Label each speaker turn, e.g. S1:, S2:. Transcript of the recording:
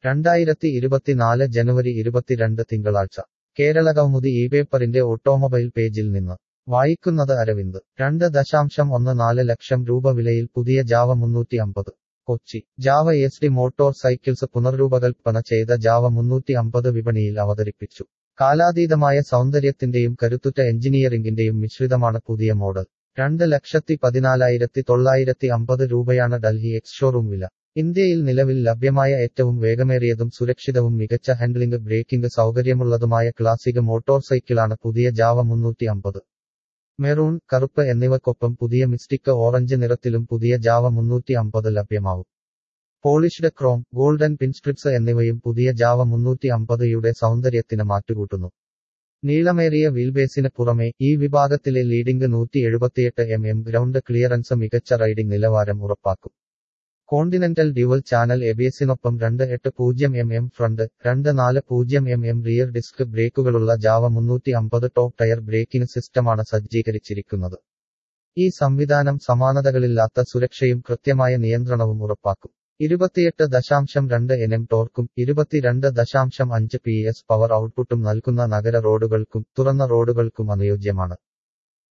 S1: രണ്ടായിരത്തി ഇരുപത്തിനാല് ജനുവരി ഇരുപത്തിരണ്ട് തിങ്കളാഴ്ച കേരള കൗമുദി ഈ പേപ്പറിന്റെ ഓട്ടോമൊബൈൽ പേജിൽ നിന്ന് വായിക്കുന്നത് അരവിന്ദ് രണ്ട് ദശാംശം ഒന്ന് നാല് ലക്ഷം രൂപ വിലയിൽ പുതിയ ജാവ മുന്നൂറ്റി അമ്പത് Kochi Jawa S D motor cycles പുനർരൂപകൽപ്പന ചെയ്ത ജാവ മുന്നൂറ്റി അമ്പത് വിപണിയിൽ അവതരിപ്പിച്ചു കാലാതീതമായ സൗന്ദര്യത്തിന്റെയും കരുത്തുറ്റ എഞ്ചിനീയറിംഗിന്റെയും മിശ്രിതമാണ് പുതിയ മോഡൽ രണ്ട് ലക്ഷത്തി പതിനാലായിരത്തി തൊള്ളായിരത്തി അമ്പത് രൂപയാണ് ഡൽഹി എക്സ് ഷോറൂം വില ഇന്ത്യയിൽ നിലവിൽ ലഭ്യമായ ഏറ്റവും വേഗമേറിയതും സുരക്ഷിതവും മികച്ച ഹാൻഡ്ലിംഗ് ബ്രേക്കിംഗ് സൗകര്യമുള്ളതുമായ ക്ലാസിക് മോട്ടോർ സൈക്കിളാണ് പുതിയ ജാവ മുന്നൂറ്റി അമ്പത് മെറൂൺ കറുപ്പ് എന്നിവയ്ക്കൊപ്പം പുതിയ മിസ്റ്റിക് ഓറഞ്ച് നിറത്തിലും പുതിയ ജാവ മുന്നൂറ്റി അമ്പത് ലഭ്യമാവും പോളിഷ്ഡ് ക്രോം ഗോൾഡൻ പിൻസ്ട്രിപ്സ് എന്നിവയും പുതിയ ജാവ മുന്നൂറ്റി അമ്പത് യുടെ സൗന്ദര്യത്തിന് മാറ്റുകൂട്ടുന്നു നീളമേറിയ വീൽബേസിന് പുറമെ ഈ വിഭാഗത്തിലെ ലീഡിംഗ് നൂറ്റി എഴുപത്തിയെട്ട് എം എം ഗ്രൗണ്ട് ക്ലിയറൻസ് മികച്ച റൈഡിംഗ് നിലവാരം ഉറപ്പാക്കും കോണ്ടിനെന്റൽ ഡ്യുവൽ ചാനൽ എബിഎസിനൊപ്പം രണ്ട് എട്ട് പൂജ്യം എം എം ഫ്രണ്ട് രണ്ട് നാല് പൂജ്യം എം എം റിയർ ഡിസ്ക് ബ്രേക്കുകളുള്ള ജാവ മുന്നൂറ്റി അമ്പത് ടോപ്പ് ടയർ ബ്രേക്കിംഗ് സിസ്റ്റമാണ് സജ്ജീകരിച്ചിരിക്കുന്നത് ഈ സംവിധാനം സമാനതകളില്ലാത്ത സുരക്ഷയും കൃത്യമായ നിയന്ത്രണവും ഉറപ്പാക്കും ഇരുപത്തിയെട്ട് ദശാംശം രണ്ട് എൻ എം ടോർക്കും ഇരുപത്തിരണ്ട് ദശാംശം അഞ്ച് പി എസ് പവർ ഔട്ട്പുട്ടും നൽകുന്ന നഗര റോഡുകൾക്കും തുറന്ന റോഡുകൾക്കും അനുയോജ്യമാണ്